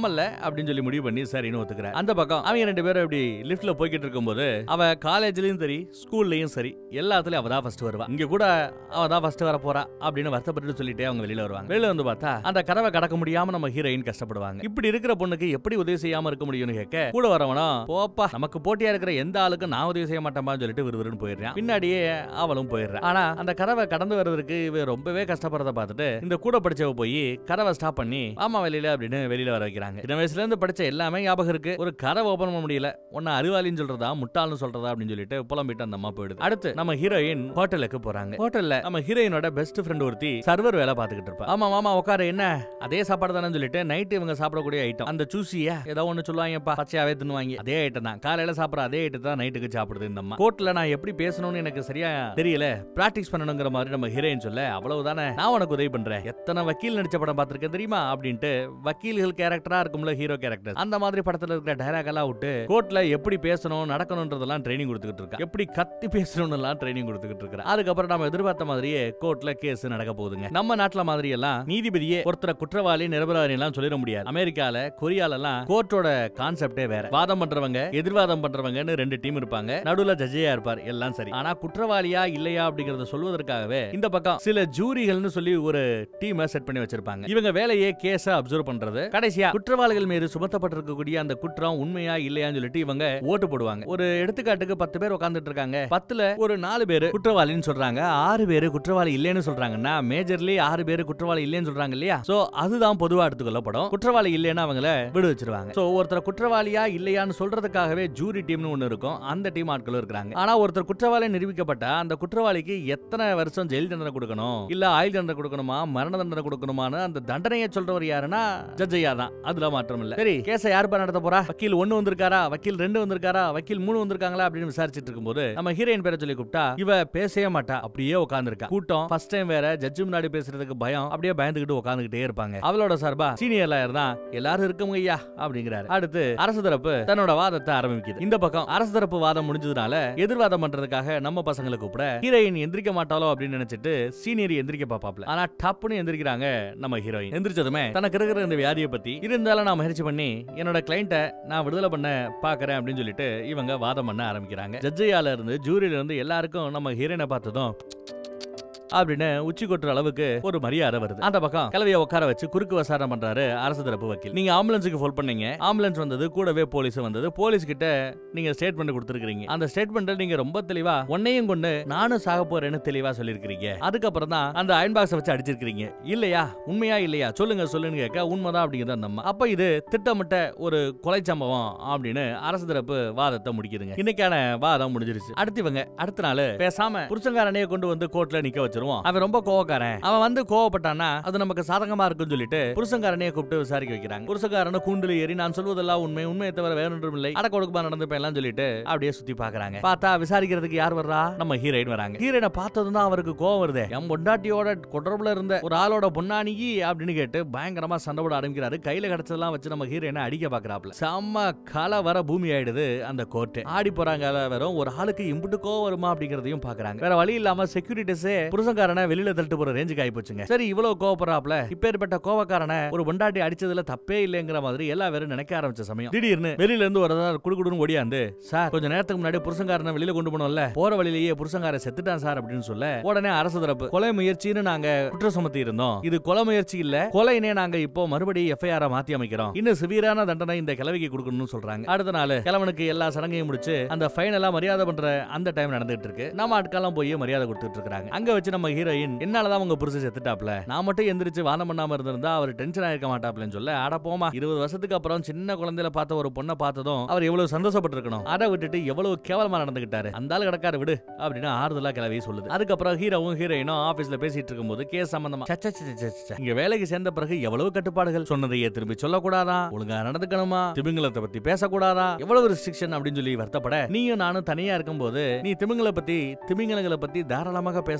ஆமல்ல அப்படின்னு சொல்லி முடிவு பண்ணி சரின்னு ஒத்துக்கிறேன் அந்த பக்கம் அவங்க ரெண்டு பேரும் இப்படி லிஃப்ட்ல போய்கிட்டு இருக்கும்போது அவ காலேஜ்லயும் சரி ஸ்கூல்லயும் சரி எல்லாத்துலயும் அவ தான் ஃபர்ஸ்ட் வருவா இங்க கூட அவ தான் ஃபர்ஸ்ட் வர போறா அப்படின்னு வருத்தப்பட்டு சொல்லிட்டே அவங்க வெளியில வருவாங்க வெளியில வந்து பார்த்தா அந்த கதவை கடக்க முடியாம நம்ம ஹீரோயின் கஷ்டப்படுவாங்க இப்படி இருக்கிற பொண்ணுக்கு எப்படி உதவி செய்யாம இருக்க முடியும்னு கேட்க கூட வரவனா போப்பா நமக்கு போட்டியா இருக்கிற எந்த ஆளுக்கும் நான் உதவி செய்ய மாட்டேன்பான்னு சொல்லிட்டு விறுவிறுன்னு போயிடுறான் பின்னாடியே அவளும் போயிடுறான் ஆனா அந்த கதவை கடந்து வர்றதுக்கு இவ ரொம்பவே கஷ்டப்படுறத பார்த்துட்டு இந்த கூட படிச்சவ போய் கதவை ஸ்டாப் பண்ணி ஆமா வெளியில அப்படின்னு வெளியில வர வைக்கிறாங்க சின்ன வயசுல இருந்து படிச்ச எல்லாமே ஞாபகம் இருக்கு ஒரு கதவை ஓபன் பண்ண முடியல ஒன்னு அறிவாளின்னு சொல்றதா முட்டாள்னு சொல்றதா அப்படின்னு சொல்லிட்டு புலம்பிட்டு அந்த அம்மா போயிடுது அடுத்து நம்ம ஹீரோயின் ஹோட்டலுக்கு போறாங்க ஹோட்டல்ல நம்ம ஹீரோயினோட பெஸ்ட் ஃப்ரெண்ட் ஒருத்தி சர்வர் வேலை பார்த்துக்கிட்டு இருப்பா ஆமா மாமா உட்காரு என்ன அதே சாப்பாடு தானே சொல்லிட்டு நைட்டு இவங்க சாப்பிடக்கூடிய ஐட்டம் அந்த சூசியா ஏதோ ஒண்ணு சொல்லுவாங்கப்பா பச்சையாவே தின்னுவாங்க அதே ஐட்டம் தான் காலையில சாப்பிடுற அதே ஐட்டம் தான் நைட்டுக்கு சாப்பிடுது இந்த அம்மா கோர்ட்ல நான் எப்படி பேசணும்னு எனக்கு சரியா தெரியல பிராக்டிஸ் பண்ணணுங்கிற மாதிரி நம்ம ஹீரோயின் சொல்ல அவ்வளவுதானே நான் உனக்கு உதவி பண்றேன் எத்தனை வக்கீல் நடிச்ச படம் பார்த்திருக்கேன் தெரியுமா அப்படின்ட்டு வக்கீல்கள் கேரக்டரா இருக்கும்ல ஹீரோ கேரக்டர் அந்த மாதிரி படத்துல இருக்கிற டைலாக் எல்லாம் விட்டு கோர்ட்ல எப்படி பேசணும் நடக்கணும்ன்றதெல்லாம் ட்ரைனிங் கொடுத்துக்கிட்டு இருக்கா எப்படி கத்தி பேசணும்னு எல்லாம் ட்ரைனிங் கொடுத்துக்கிட்டு இருக்கா அதுக்கப்புறம் நம்ம எதிர்பார்த்த மாதிரியே கோர்ட்ல கேஸ் நடக்க போகுதுங்க நம்ம நாட்டுல மாதிரி எல்லாம் நீதிபதியே ஒருத்தர குற்றவாளி நிரபராதி எல்லாம் சொல்லிட முடியாது அமெரிக்கால கொரியால எல்லாம் கோர்ட்டோட கான்செப்டே வேற வாதம் பண்றவங்க எதிர்வாதம் பண்றவங்கன்னு ரெண்டு டீம் இருப்பாங்க நடுவுல ஜட்ஜியா இருப்பார் எல்லாம் சரி ஆனா குற்றவாளியா இல்லையா அப்படிங்கறத சொல்வதற்காகவே இந்த பக்கம் சில ஜூரிகள்னு சொல்லி ஒரு டீமை செட் பண்ணி வச்சிருப்பாங்க இவங்க வேலையே கேஸ அப்சர்வ் பண்றது கடைசியா குற்றவாளிகள் மீது சுமத்தப்பட்டிருக்கக்கூடிய அந்த குற்றம் உண்மையா இல்லையான்னு சொல்லிட்டு இவங்க ஓட்டு போடுவாங்க ஒரு எடுத்துக்காட்டுக்கு பத்து பேர் உட்கார்ந்துட்டு இருக்காங்க பத்துல ஒரு நாலு பேரு குற்றவாளின்னு சொல்றாங்க ஆறு பேரு குற்றவாளி இல்லைன்னு சொல்றாங்கன்னா மேஜர்லி ஆறு பேரு குற்றவாளி இல்லைன்னு சொல்றாங்க இல்லையா சோ அதுதான் பொதுவா எடுத்துக்கொள்ளப்படும் குற்றவாளி இல்லைன்னா அவங்கள விடு வச்சிருவாங்க சோ ஒருத்தர் குற்றவாளியா இல்லையான்னு சொல்றதுக்காகவே ஜூரி டீம்னு ஒண்ணு இருக்கும் அந்த டீம் ஆட்களும் இருக்கிறாங்க ஆனா ஒருத்தர் குற்றவாளி நிரூபிக்கப்பட்டா அந்த குற்றவாளிக்கு எத்தனை வருஷம் ஜெயில் தண்டனை கொடுக்கணும் இல்ல ஆயுள் தண்டனை கொடுக்கணுமா மரண தண்டனை கொடுக்கணுமான்னு அந்த தண்டனையை சொல்றவர் யாருன்னா ஜட்ஜ் ஐயா தான் அதுல மாற்றம் இல்ல சரி கேஸ யார் பா நடத்த போறா வக்கீல் ஒண்ணு வந்திருக்காரா வக்கீல் ரெண்டு வந்திருக்காரா வக்கீல் மூணு வந்திருக்காங்களா அப்படின்னு விசாரிச்சிட்டு இருக்கும்போது நம்ம ஹீரோயின் பேரை சொல்லி கூப்பிட்டா இவ பேசவே மாட்டா அப்படியே உட்கார்ந்திருக்கா கூட்டம் ஃபர்ஸ்ட் டைம் வேற ஜட்ஜு முன்னாடி பேசுறதுக்கு பயம் அப்படியே பயந்துகிட்டு உட்கார்ந்துகிட்டே இருப்பாங்க அவளோட சார்பா சீனியர் லாயர் தான் எல்லாரும் இருக்கவங்க ஐயா அப்படிங்கிறாரு அடுத்து அரசு தரப்பு தன்னோட வாதத்தை ஆரம்பிக்குது இந்த பக்கம் அரசு தரப்பு வாதம் முடிஞ்சதுனால எதிர்வாதம் பண்றதுக்காக நம்ம பசங்களை கூப்பிட ஹீரோயின் எந்திரிக்க மாட்டாளோ அப்படின்னு நினைச்சிட்டு சீனியர் எந்திரிக்க பாப்பாப்ல ஆனா டப்புன்னு எந்திரிக்கிறாங்க நம்ம ஹீரோயின் எந்திரிச்சதுமே தனக்கு இருக்கிற இந்த வியாதியை பத்தி இருந்தாலும் நான் முயற்சி பண்ணி என்னோட கிளைண்ட்டை நான் விடுதலை பண்ண பாக்குறேன் அப்படின்னு சொல்லிட்டு இவங்க வாதம் பண்ண ஆரம்பிக்கிறாங்க ஜட்ஜையால இருந்து ஜூரியில இருந்து எல்லாருக்கும் நம்ம ஹீரோயினை பார்த்ததும் அப்படின்னு உச்சி கொட்டுற அளவுக்கு ஒரு மரியாதை வருது அந்த பக்கம் கிளவிய உட்கார வச்சு குறுக்கு விசாரணை பண்றாரு அரசு தரப்பு வக்கீல் நீங்க ஆம்புலன்ஸுக்கு ஃபோன் பண்ணீங்க ஆம்புலன்ஸ் வந்தது கூடவே போலீஸ் வந்தது போலீஸ் கிட்ட நீங்க ஸ்டேட்மெண்ட் கொடுத்துருக்கீங்க அந்த ஸ்டேட்மெண்ட்ல நீங்க ரொம்ப தெளிவா உன்னையும் கொண்டு நானும் சாக போறேன்னு தெளிவா சொல்லிருக்கீங்க அதுக்கப்புறம் தான் அந்த அயன் பாக்ஸ் வச்சு அடிச்சிருக்கீங்க இல்லையா உண்மையா இல்லையா சொல்லுங்க சொல்லுன்னு கேட்க உண்மைதான் அப்படிங்கிறது அந்த அம்மா அப்ப இது திட்டமிட்ட ஒரு கொலை சம்பவம் அப்படின்னு அரசு தரப்பு வாதத்தை முடிக்குதுங்க இன்னைக்கான வாதம் முடிஞ்சிருச்சு அடுத்து இவங்க அடுத்த நாள் பேசாம புருஷங்காரனையே கொண்டு வந்து கோர்ட்ல நிக்க வச்சிருவோம் அவன் ரொம்ப கோவக்காரன் அவன் வந்து கோவப்பட்டானா அது நமக்கு சாதகமா இருக்குன்னு சொல்லிட்டு புருஷங்காரனையே கூப்பிட்டு விசாரிக்க வைக்கிறாங்க புருஷங்காரன கூண்டுல ஏறி நான் சொல்வதெல்லாம் உண்மை உண்மையை தவிர வேற ஒன்றும் இல்லை அடக்க ஒடுக்கமா நடந்துப்பேன் எல்லாம் சொல்லிட்டு அப்படியே சுத்தி பாக்குறாங்க பார்த்தா விசாரிக்கிறதுக்கு யார் வர்றா நம்ம ஹீரோயின் வராங்க ஹீரோயினை பார்த்ததும் தான் அவருக்கு கோவம் வருது என் பொண்டாட்டியோட தொடர்புல இருந்த ஒரு ஆளோட பொன்னானி அப்படின்னு கேட்டு பயங்கரமா சண்டை போட ஆரம்பிக்கிறாரு கையில கிடைச்சதெல்லாம் வச்சு நம்ம ஹீரோயினை அடிக்க பாக்குறாப்ல செம்ம கலை வர பூமி ஆயிடுது அந்த கோர்ட் ஆடி போறாங்க அத வெறும் ஒரு ஆளுக்கு இம்புட்டு கோவம் வருமா அப்படிங்கறதையும் பாக்குறாங்க வேற வழி இல்லாம செக்யூரிட்டிஸே புருஷங்காரனை வெளியில தள்ளிட்டு போற ரேஞ்சுக்கு ஆகி போச்சுங்க சரி இவ்வளவு கோவப்படுறாப்ல இப்பேற்பட்ட கோவக்காரனை ஒரு பொண்டாட்டி அடிச்சதுல தப்பே இல்லைங்கிற மாதிரி எல்லா பேரும் நினைக்க ஆரம்பிச்ச சமயம் திடீர்னு வெளியில இருந்து வரதா குடுகுடுன்னு ஓடியாந்து சார் கொஞ்ச நேரத்துக்கு முன்னாடி புருஷங்காரனை வெளியில கொண்டு போனோம்ல போற வழியிலேயே புருஷங்கார செத்துட்டான் சார் அப்படின்னு சொல்ல உடனே அரசு தரப்பு கொலை முயற்சின்னு நாங்க குற்றம் சுமத்தி இருந்தோம் இது கொலை முயற்சி இல்ல கொலைனே நாங்க இப்போ மறுபடியும் எஃப்ஐஆர் மாத்தி அமைக்கிறோம் இன்னும் சிவியரான தண்டனை இந்த கிழவிக்கு கொடுக்கணும்னு சொல்றாங்க அடுத்த நாள் கிழவனுக்கு எல்லா சடங்கையும் முடிச்சு அந்த ஃபைனலா மரியாதை பண்ற அந்த டைம் நடந்துட்டு இருக்கு நம்ம ஆட்கள்லாம் போய் மரியாதை கொடுத்துட்டு இருக்காங்க அங்க வச்சு நம்ம ஹீரோயின் என்னாலதான் உங்க புருஷன் செத்துட்டாப்ல நான் மட்டும் எந்திரிச்சு வாதம் பண்ணாம இருந்திருந்தா அவர் டென்ஷன் ஆயிருக்க மாட்டாப்லன்னு சொல்ல அட போமா இருபது வருஷத்துக்கு அப்புறம் சின்ன குழந்தையில பார்த்த ஒரு பொண்ணை பார்த்ததும் அவர் எவ்வளவு சந்தோஷப்பட்டிருக்கணும் அதை விட்டுட்டு எவ்வளவு கேவலமா நடந்துகிட்டாரு அந்த ஆளு கிடக்காரு விடு அப்படின்னு ஆறுதலா கிளவி சொல்லுது அதுக்கப்புறம் ஹீரோவும் ஹீரோயினும் ஆபீஸ்ல பேசிட்டு இருக்கும்போது கேஸ் சம்பந்தமா சச்ச, சச்ச, சச்ச, சச்ச. இங்க வேலைக்கு சேர்ந்த பிறகு எவ்வளவு கட்டுப்பாடுகள் சொன்னதையே திரும்பி சொல்லக்கூடாதா ஒழுங்கா நடந்துக்கணுமா திமிங்கலத்தை பத்தி பேசக்கூடாதா எவ்வளவு ரெஸ்ட்ரிக்ஷன் அப்படின்னு சொல்லி வருத்தப்பட நீயும் நானும் தனியா இருக்கும்போது நீ திமிங்கல பத்தி திமிங்கலங்களை பத்தி தாராளமாக பேசலாம் நம்ம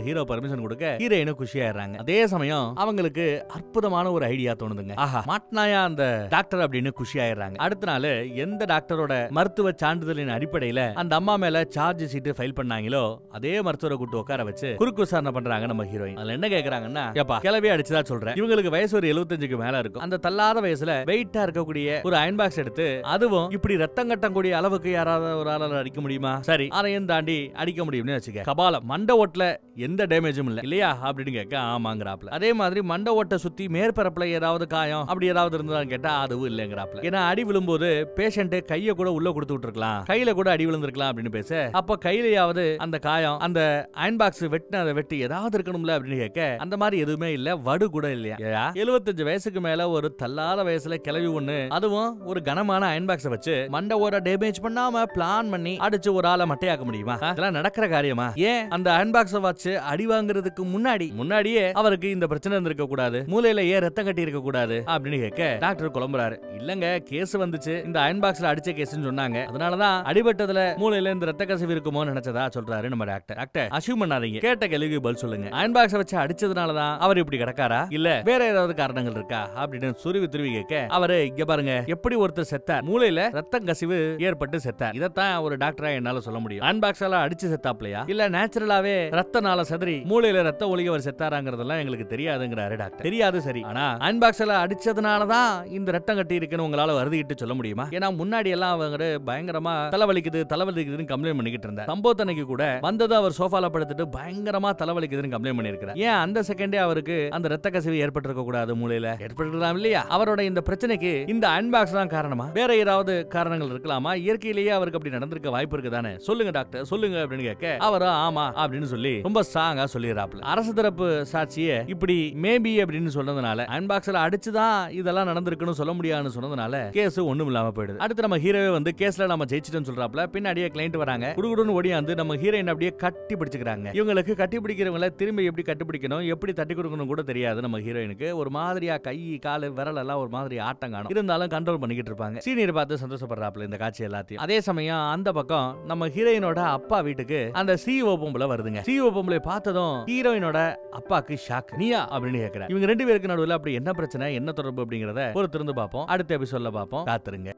ஹீரோ பர்மிஷன் கொடுக்க ஹீரோயினும் குஷியாயிடுறாங்க அதே சமயம் அவங்களுக்கு அற்புதமான ஒரு ஐடியா தோணுதுங்க ஆஹா மாட்னாயா அந்த டாக்டர் அப்படின்னு குஷி ஆயிடுறாங்க அடுத்த நாள் எந்த டாக்டரோட மருத்துவ சான்றிதழின் அடிப்படையில அந்த அம்மா மேல சார்ஜ் சீட்டு ஃபைல் பண்ணாங்களோ அதே மருத்துவரை கூட்டு உட்கார வச்சு குறுக்கு விசாரணை பண்றாங்க நம்ம ஹீரோயின் அதுல என்ன கேக்குறாங்கன்னா ஏப்பா கிளவி அடிச்சுதா சொல்றேன் இவங்களுக்கு வயசு ஒரு 75க்கு மேல இருக்கும் அந்த தள்ளாத வயசுல வெயிட்டா இருக்கக்கூடிய ஒரு அயன் பாக்ஸ் எடுத்து அதுவும் இப்படி ரத்தம் கட்டக்கூடிய அளவுக்கு யாராவது ஒரு ஆளால அடிக்க முடியுமா சரி அதையும் தாண்டி அடிக்க முடியும்னு வச்சுக்க கபாலம் மண்ட ஓட்டுல எந்த டேமேஜும் இல்ல இல்லையா அப்படின்னு கேட்க ஆமாங்கிறாப்ல அதே மாதிரி மண்ட ஓட்டை சுத்தி மேற்பரப்புல ஏதாவது காயம் அப்படி ஏதாவது இருந்தான்னு கேட்டா அதுவும் இல்லைங்கிறாப்ல ஏன்னா அடி விழும்போது பேஷண்ட் கைய கூட உள்ள கொடுத்து விட்டுருக்கலாம் கையில கூட அடி விழுந்திருக்கலாம் அப்படின்னு பேச அப்ப கையிலயாவது அந்த காயம் அந்த அயன் பாக்ஸ் வெட்டின அதை வெட்டி ஏதாவது இருக்கணும்ல அப்படின்னு கேட்க அந்த மாதிரி எதுவுமே இல்ல வடு கூட இல்லையா ஏயா, 75 வயசுக்கு மேல ஒரு தள்ளாத வயசுல கிளவி ஒண்ணு அதுவும் ஒரு கனமான அயன் பாக்ஸ வச்சு மண்ட ஓர டேமேஜ் பண்ணாம பிளான் பண்ணி அடிச்சு ஒரு ஆளை மட்டையாக்க முடியுமா ஆ? இதெல்லாம் நடக்கிற காரியமா ஏன் அந்த அயன் பாக்ஸ வச்சு அடி வாங்குறதுக்கு முன்னாடி முன்னாடியே அவருக்கு இந்த பிரச்சனை இருந்திருக்க கூடாது மூலையில ஏன் ரத்தம் கட்டி இருக்க கூடாது அப்படின்னு கேட்க டாக்டர் குழம்புறாரு இல்லங்க கேஸ் வந்துச்சு இந்த அயன் பாக்ஸ்ல அடிச்ச கேஸ்னு சொன்னாங்க அதனாலதான் அடிபட்டதுல மூலையில இந்த ரத்த கசிவு இருக்குமோ நினைச்சதா சொல்றாரு நம்ம டாக்டர் டாக்டர் அசியூம் பண்ணாதீங்க கேட்ட கேள்விக்கு பதில் சொல்லுங்க அயன் பாக்ஸ வச்சு அடிச்சதுனாலதான் அவர் இப்படி கிடக்காரா இல்ல வேற ஏதாவது காரணங்கள் இருக்கா அப்படின்னு சுருவி துருவி கேட்க அவரு இங்க பாருங்க எப்படி ஒருத்தர் செத்தார் மூளையில ரத்தம் கசிவு ஏற்பட்டு செத்தார் இதத்தான் ஒரு டாக்டரா என்னால சொல்ல முடியும் அயன் பாக்ஸால அடிச்சு செத்தாப்லையா இல்ல நேச்சுரலாவே ரத்த நாள சதுரி மூளையில ரத்த ஒளிக அவர் செத்தாராங்கிறதெல்லாம் எங்களுக்கு தெரியாதுங்கிறாரு டாக்டர் தெரியாது சரி ஆனா அயன் பாக்ஸ்ல அடிச்சதுனாலதான் இந்த ரத்தம் கட்டி இருக்குன்னு உங்களால வருதிக்கிட்டு சொல்ல முடியுமா ஏன்னா முன்னாடி எல்லாம் அவங்க பயங்கரமா தலைவலிக்குது தலைவலிக்குதுன்னு கம்ப்ளைண்ட் பண்ணிக்கிட்டு இருந்தார் சம்பவத்தன்னைக்கு கூட வந்தது அவர் சோஃபால படுத்துட்டு பயங்கரமா தலைவலிக்குதுன்னு கம்ப்ளைண்ட் பண்ணிருக்கிறார் ஏன் அந்த செகண்டே அவருக்கு அந்த ரத்த கசிவு ஏற்பட்டிருக்க கூடாது மூளையில ஏற்பட்டிருக்கலாம் இல்லையா அவரோட இந்த பிரச்சனைக்கு இந்த அன்பாக்ஸ் தான் காரணமா வேற ஏதாவது காரணங்கள் இருக்கலாமா இயற்கையிலேயே அவருக்கு அப்படி நடந்திருக்க வாய்ப்பு இருக்கு தானே சொல்லுங்க டாக்டர் சொல்லுங்க அப்படின்னு கேட்க அவரும் ஆமா அப்படின்னு சொல்லி ரொம்ப ஸ்ட்ராங்கா சொல்லிடுறாப்ல அரசு தரப்பு சாட்சியே இப்படி மேபி அப்படின்னு சொன்னதுனால அன்பாக்ஸ்ல அடிச்சுதான் இதெல்லாம் நடந்திருக்குன்னு சொல்ல முடியாதுன்னு சொன்னதுனால கேஸ் ஒண்ணும் இல்லாம போயிடுது அடுத்து நம்ம ஹீரோவே வந்து கேஸ்ல நம்ம ஜெயிச்சிட்டோம்னு சொல்றாப்ல பின்னாடியே கிளைண்ட் வராங்க குடுகுடுன்னு ஓடியாந்து நம்ம ஹீரோயின் அப்படியே கட்டி பிடிச்சுக்கிறாங்க இவங்களுக்கு கட்டி பிடிக்கிறவங்கள திரும்பி எப்படி கட்டுப்பிடிக்கணும் எப்படி தட்டி கொடுக்கணும் கூட தெரியாது நம்ம ஹீரோயினுக்கு ஒரு மாதிரியா கை காலு விரல் எல்லாம் ஒரு மாதிரி ஆட்டம் காணும் இருந்தாலும் கண்ட்ரோல் பண்ணிக்கிட்டு இருப்பாங்க சீனியர் பார்த்து சந்தோஷப்படுறாப்ல இந்த காட்சி எல்லாத்தையும் அதே சமயம் அந்த பக்கம் நம்ம ஹீரோயினோட அப்பா வீட்டுக்கு அந்த சிஓ பொம்பளை வருதுங்க சிஓ பொம்பளை பார்த்ததும் ஹீரோயினோட அப்பாக்கு ஷாக் நீயா அப்படின்னு கேக்குற இவங்க ரெண்டு பேருக்கு நடுவுல அப்படி என்ன பிரச்சனை என்ன தொடர்பு அப்படிங்கறத ஒரு திறந்து பார்ப்போம் அடுத்த எபிசோட்ல பார்ப்போம் காத்துருங்க